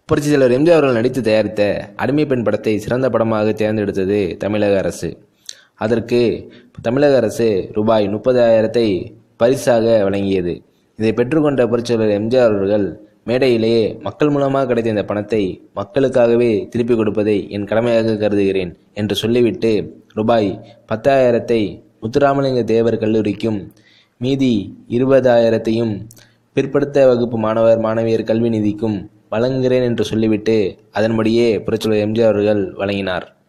புரட்சித் தலைவர் எம்ஜிஆர் அவர்கள் நடித்து தயாரித்த அடிமை பெண் படத்தை சிறந்த படமாக தேர்ந்தெடுத்தது தமிழக அரசு அதற்கு தமிழக அரசு ரூபாய் முப்பதாயிரத்தை பரிசாக வழங்கியது இதை பெற்றுக்கொண்ட புரட்சித் தலைவர் எம்ஜிஆர் அவர்கள் மேடையிலேயே மக்கள் மூலமாக கிடைத்த இந்த பணத்தை மக்களுக்காகவே திருப்பிக் கொடுப்பதை என் கடமையாக கருதுகிறேன் என்று சொல்லிவிட்டு ரூபாய் பத்தாயிரத்தை முத்துராமலிங்க தேவர் கல்லூரிக்கும் மீதி இருபதாயிரத்தையும் பிற்படுத்த வகுப்பு மாணவர் மாணவியர் கல்வி நிதிக்கும் வழங்குகிறேன் என்று சொல்லிவிட்டு அதன்படியே புரட்சித் தலைவர் எம்ஜிஆர் அவர்கள் வழங்கினார்